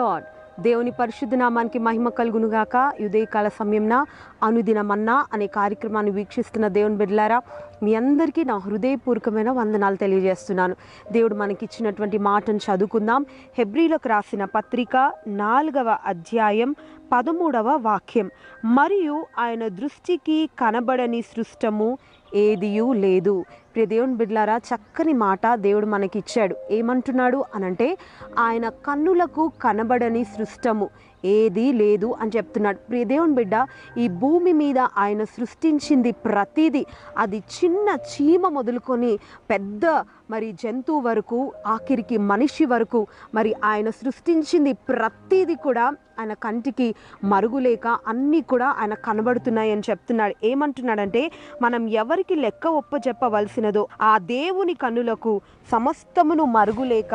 lord దేవుని పరిశుద్ధ నామానికి మహిమ కలుగునుగాక ఉదయకాల సమయంన అనుదిన మన్నా అనే కార్యక్రమాన్ని వీక్షిస్తున్న దేవుని బిడ్డలారా మీ అందరికీ నా హృదయపూర్వకమైన వందనాలు తెలియజేస్తున్నాను దేవుడు మనకిచ్చినటువంటి మాటను చదువుకుందాం హెబ్రిలకు రాసిన పత్రిక నాలుగవ అధ్యాయం పదమూడవ వాక్యం మరియు ఆయన దృష్టికి కనబడని సృష్టము ఏదియూ లేదు ప్రియ దేవుని బిడ్లారా చక్కని మాట దేవుడు మనకి ఇచ్చాడు ఏమంటున్నాడు అనంటే ఆయన కన్నులకు కనబడని సృష్టము ఏది లేదు అని చెప్తున్నాడు ప్రియ దేవుని బిడ్డ ఈ భూమి మీద ఆయన సృష్టించింది ప్రతిదీ అది చిన్న చీమ మొదలుకొని పెద్ద మరి జంతువు వరకు ఆఖరికి మనిషి వరకు మరి ఆయన సృష్టించింది ప్రతిదీ కూడా ఆయన కంటికి మరుగులేక అన్నీ కూడా ఆయన కనబడుతున్నాయి అని చెప్తున్నాడు ఏమంటున్నాడంటే మనం ఎవరికి లెక్క ఒప్ప చెప్పవలసినదో ఆ దేవుని కన్నులకు సమస్తమును మరుగులేక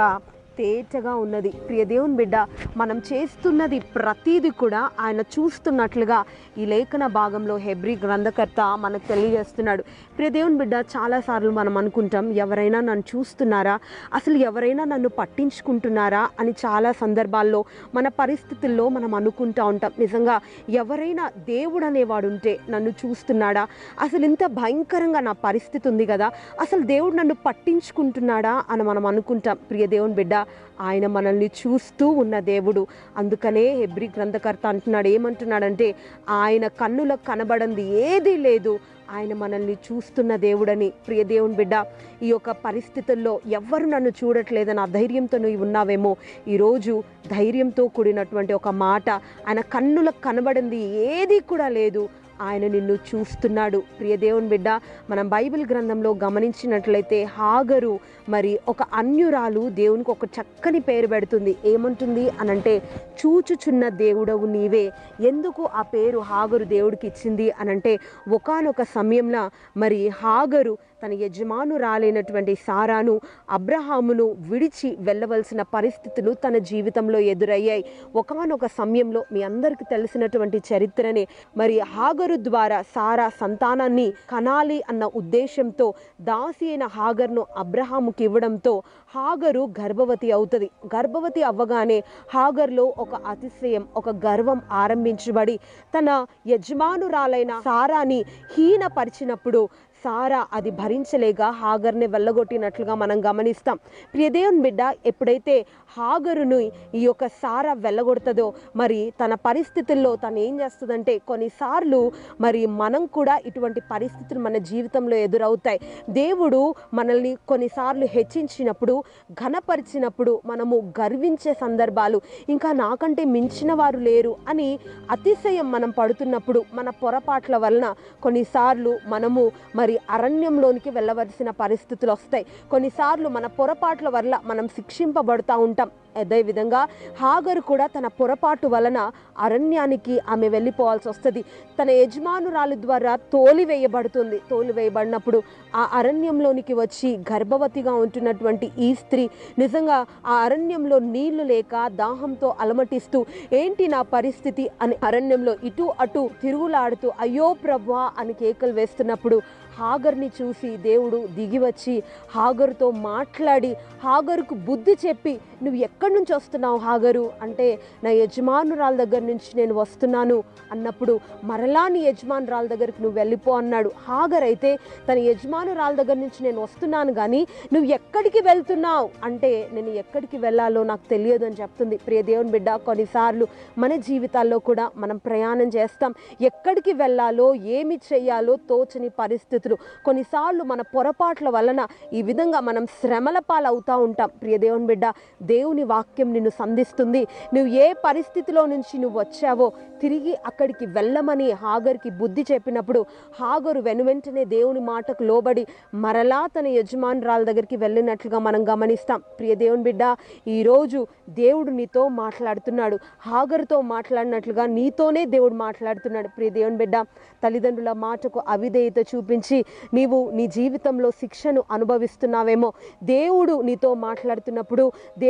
తేటగా ఉన్నది ప్రియ దేవుని బిడ్డ మనం చేస్తున్నది ప్రతీది కూడా ఆయన చూస్తున్నట్లుగా ఈ లేఖన భాగంలో హెబ్రి గ్రంథకర్త మనకు తెలియజేస్తున్నాడు ప్రియ దేవుని బిడ్డ చాలాసార్లు మనం అనుకుంటాం ఎవరైనా నన్ను చూస్తున్నారా అసలు ఎవరైనా నన్ను పట్టించుకుంటున్నారా అని చాలా సందర్భాల్లో మన పరిస్థితుల్లో మనం అనుకుంటా ఉంటాం నిజంగా ఎవరైనా దేవుడు అనేవాడు ఉంటే నన్ను చూస్తున్నాడా అసలు ఇంత భయంకరంగా నా పరిస్థితి ఉంది కదా అసలు దేవుడు నన్ను పట్టించుకుంటున్నాడా అని మనం అనుకుంటాం ప్రియ దేవుని బిడ్డ ఆయన మనల్ని చూస్తూ ఉన్న దేవుడు అందుకనే హెబ్రి గ్రంథకర్త అంటున్నాడు ఏమంటున్నాడంటే ఆయన కన్నులకు కనబడంది ఏదీ లేదు ఆయన మనల్ని చూస్తున్న దేవుడని ప్రియ దేవుని బిడ్డ ఈ యొక్క పరిస్థితుల్లో ఎవ్వరు నన్ను చూడట్లేదని అధైర్యంతో నువ్వు ఉన్నావేమో ఈరోజు ధైర్యంతో కూడినటువంటి ఒక మాట ఆయన కన్నులకు కనబడింది ఏది కూడా లేదు ఆయన నిన్ను చూస్తున్నాడు ప్రియ దేవుని బిడ్డ మనం బైబిల్ గ్రంథంలో గమనించినట్లయితే హాగరు మరి ఒక అన్యురాలు దేవునికి ఒక చక్కని పేరు పెడుతుంది ఏమంటుంది అనంటే చూచుచున్న దేవుడవు నీవే ఎందుకు ఆ పేరు హాగరు దేవుడికి ఇచ్చింది అనంటే ఒకానొక సమయంలో మరి హాగరు తన యజమానురాలైనటువంటి సారాను అబ్రహామును విడిచి వెళ్ళవలసిన పరిస్థితులు తన జీవితంలో ఎదురయ్యాయి ఒకనొక సమయంలో మీ అందరికీ తెలిసినటువంటి చరిత్రనే మరి హాగరు ద్వారా సారా సంతానాన్ని కనాలి అన్న ఉద్దేశంతో దాసి అయిన హాగర్ను అబ్రహాముకి ఇవ్వడంతో హాగరు గర్భవతి అవుతుంది గర్భవతి అవ్వగానే హాగర్లో ఒక అతిశయం ఒక గర్వం ఆరంభించబడి తన యజమానురాలైన సారాని హీనపరిచినప్పుడు సారా అది భరించలేక హాగర్ని వెళ్ళగొట్టినట్లుగా మనం గమనిస్తాం ప్రియదేవుని బిడ్డ ఎప్పుడైతే హాగరును ఈ యొక్క సారా వెళ్ళగొడుతుందో మరి తన పరిస్థితుల్లో తను ఏం చేస్తుందంటే కొన్నిసార్లు మరి మనం కూడా ఇటువంటి పరిస్థితులు మన జీవితంలో ఎదురవుతాయి దేవుడు మనల్ని కొన్నిసార్లు హెచ్చించినప్పుడు ఘనపరిచినప్పుడు మనము గర్వించే సందర్భాలు ఇంకా నాకంటే మించిన వారు లేరు అని అతిశయం మనం పడుతున్నప్పుడు మన పొరపాట్ల వలన కొన్నిసార్లు మనము మరి అరణ్యంలోనికి వెళ్ళవలసిన పరిస్థితులు వస్తాయి కొన్నిసార్లు మన పొరపాట్ల వల్ల మనం శిక్షింపబడుతూ ఉంటాం అదేవిధంగా హాగరు కూడా తన పొరపాటు వలన అరణ్యానికి ఆమె వెళ్ళిపోవాల్సి వస్తుంది తన యజమానురాలు ద్వారా తోలివేయబడుతుంది తోలివేయబడినప్పుడు ఆ అరణ్యంలోనికి వచ్చి గర్భవతిగా ఉంటున్నటువంటి ఈ స్త్రీ నిజంగా ఆ అరణ్యంలో నీళ్లు లేక దాహంతో అలమటిస్తూ ఏంటి నా పరిస్థితి అని అరణ్యంలో ఇటు అటు తిరుగులాడుతూ అయ్యో ప్రభా అని కేకలు వేస్తున్నప్పుడు హాగర్ని చూసి దేవుడు దిగి వచ్చి హాగరుతో మాట్లాడి హాగరుకు బుద్ధి చెప్పి నువ్వు ఎక్కడి నుంచి వస్తున్నావు హాగరు అంటే నా యజమానురాల దగ్గర నుంచి నేను వస్తున్నాను అన్నప్పుడు మరలా నీ యజమానురాల దగ్గరికి నువ్వు వెళ్ళిపో అన్నాడు హాగర్ అయితే తన యజమానురాల దగ్గర నుంచి నేను వస్తున్నాను కానీ నువ్వు ఎక్కడికి వెళ్తున్నావు అంటే నేను ఎక్కడికి వెళ్ళాలో నాకు తెలియదు అని చెప్తుంది ప్రియ దేవుని బిడ్డ కొన్నిసార్లు మన జీవితాల్లో కూడా మనం ప్రయాణం చేస్తాం ఎక్కడికి వెళ్ళాలో ఏమి చేయాలో తోచని పరిస్థితులు కొన్నిసార్లు మన పొరపాట్ల వలన ఈ విధంగా మనం శ్రమల పాలవుతూ ఉంటాం ప్రియ దేవుని బిడ్డ దేవుని వాక్యం నిన్ను సంధిస్తుంది నువ్వు ఏ పరిస్థితిలో నుంచి నువ్వు వచ్చావో తిరిగి అక్కడికి వెళ్ళమని హాగర్కి బుద్ధి చెప్పినప్పుడు హాగరు వెనువెంటనే దేవుని మాటకు లోబడి మరలా తన యజమానురాల దగ్గరికి వెళ్ళినట్లుగా మనం గమనిస్తాం ప్రియ దేవుని బిడ్డ ఈరోజు దేవుడు నీతో మాట్లాడుతున్నాడు హాగరుతో మాట్లాడినట్లుగా నీతోనే దేవుడు మాట్లాడుతున్నాడు ప్రియ దేవుని బిడ్డ తల్లిదండ్రుల మాటకు అవిధేయత చూపించి నీవు నీ జీవితంలో శిక్షను అనుభవిస్తున్నావేమో దేవుడు నీతో మాట్లాడుతున్నప్పుడు దేవుని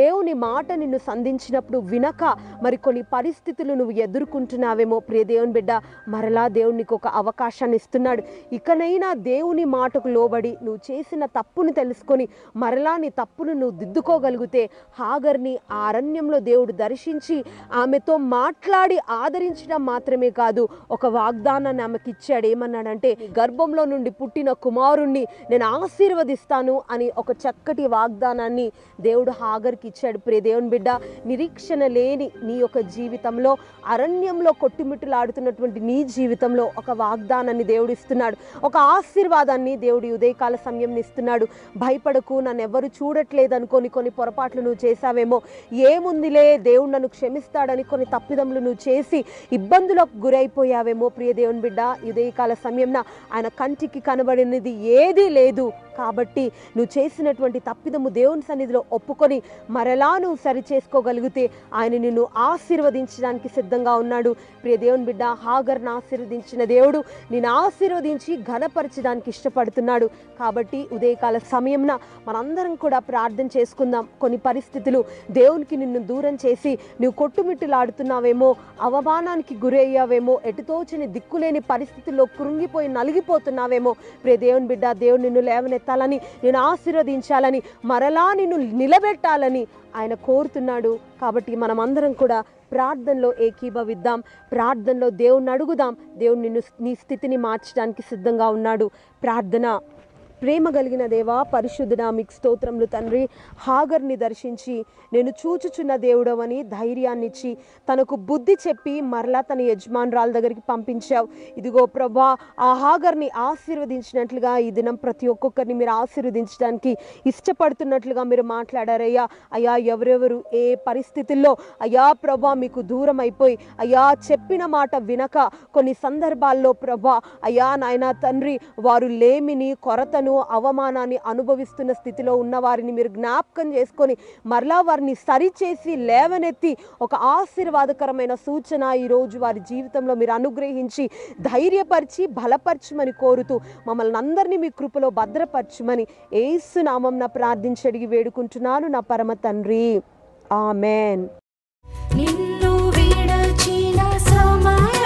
మాట నిన్ను సంధించినప్పుడు వినక మరి కొన్ని పరిస్థితులు నువ్వు ఎదుర్కొంటున్నావేమో ప్రియ దేవుని బిడ్డ మరలా దేవుడు నీకు ఒక అవకాశాన్ని ఇస్తున్నాడు ఇకనైనా దేవుని మాటకు లోబడి నువ్వు చేసిన తప్పును తెలుసుకొని మరలా నీ తప్పును నువ్వు దిద్దుకోగలిగితే హాగర్ని ఆ అరణ్యంలో దేవుడు దర్శించి ఆమెతో మాట్లాడి ఆదరించడం మాత్రమే కాదు ఒక వాగ్దానాన్ని ఆమెకి ఇచ్చాడు ఏమన్నాడంటే "నీ గర్భంలో నుండి పుట్టిన కుమారుణ్ణి నేను ఆశీర్వదిస్తాను అని ఒక చక్కటి వాగ్దానాన్ని దేవుడు హాగర్కి ఇచ్చాడు ప్రియ దేవుని బిడ్డ నిరీక్షణ లేని నీ యొక్క జీవితంలో అరణ్యంలో కొట్టుమిట్టులాడుతున్నటువంటి నీ జీవితంలో ఒక వాగ్దానాన్ని దేవుడు ఇస్తున్నాడు ఒక ఆశీర్వాదాన్ని దేవుడు ఈ ఉదయకాల సమయం ఇస్తున్నాడు భయపడకు నన్ను ఎవరు చూడట్లేదు అనుకొని కొన్ని పొరపాట్లు నువ్వు చేశావేమో ఏముందిలే దేవుడు నన్ను క్షమిస్తాడని కొన్ని తప్పిదములు నువ్వు చేసి ఇబ్బందులకు గురైపోయావేమో ప్రియ దేవుని బిడ్డ ఈ ఉదయకాల సమయంన ఆయన కంటికి కనబడినది ఏదీ లేదు కాబట్టి నువ్వు చేసినటువంటి తప్పిదము దేవుని సన్నిధిలో ఒప్పుకొని మరలా నువ్వు సరి చేసుకోగలిగితే ఆయన నిన్ను ఆశీర్వదించడానికి సిద్ధంగా ఉన్నాడు ప్రియ దేవుని బిడ్డ హాగర్ను ఆశీర్వదించిన దేవుడు నేను ఆశీర్వదించి ఘనపరచడానికి ఇష్టపడుతున్నాడు కాబట్టి ఉదయకాల సమయంన మనందరం కూడా ప్రార్థన చేసుకుందాం కొన్ని పరిస్థితులు దేవునికి నిన్ను దూరం చేసి నువ్వు కొట్టుమిట్టులాడుతున్నావేమో అవమానానికి గురి అయ్యావేమో ఎటుతోచని దిక్కులేని పరిస్థితుల్లో కృంగిపోయి నలిగిపోతున్నావేమో ప్రియ దేవుని బిడ్డ దేవుడు నిన్ను లేవనెత్తాలని నేను ఆశీర్వదించాలని మరలా నిన్ను నిలబెట్టాలని ఆయన కోరుతున్నాడు కాబట్టి మనమందరం కూడా ప్రార్థనలో ఏకీభవిద్దాం ప్రార్థనలో దేవుణ్ణి అడుగుదాం దేవుడు నిన్ను నీ స్థితిని మార్చడానికి సిద్ధంగా ఉన్నాడు ప్రార్థన ప్రేమ కలిగిన దేవా పరిశుద్ధుడా మీకు స్తోత్రములు తండ్రి హాగర్ని దర్శించి నేను చూచుచున్న దేవుడవని ధైర్యాన్ని ఇచ్చి తనకు బుద్ధి చెప్పి మరలా తన యజమానురాల దగ్గరికి పంపించావు ఇదిగో ప్రభా ఆ హాగర్ని ఆశీర్వదించినట్లుగా ఈ దినం ప్రతి ఒక్కొక్కరిని మీరు ఆశీర్వదించడానికి ఇష్టపడుతున్నట్లుగా మీరు మాట్లాడారయ్యా అయ్యా ఎవరెవరు ఏ పరిస్థితుల్లో అయ్యా ప్రభా మీకు దూరం అయిపోయి అయ్యా చెప్పిన మాట వినక కొన్ని సందర్భాల్లో ప్రభా అయ్యా నాయన తండ్రి వారు లేమిని కొరతను అవమానాన్ని అనుభవిస్తున్న స్థితిలో ఉన్న వారిని మీరు జ్ఞాపకం చేసుకొని మరలా వారిని సరిచేసి లేవనెత్తి ఒక ఆశీర్వాదకరమైన సూచన ఈరోజు వారి జీవితంలో మీరు అనుగ్రహించి ధైర్యపరిచి బలపరచమని కోరుతూ మమ్మల్ని అందరినీ మీ కృపలో భద్రపరచమని ఏసు నామం నా ప్రార్థించి అడిగి వేడుకుంటున్నాను నా పరమ తండ్రి ఆమెన్ నిన్ను విడచిన సమయ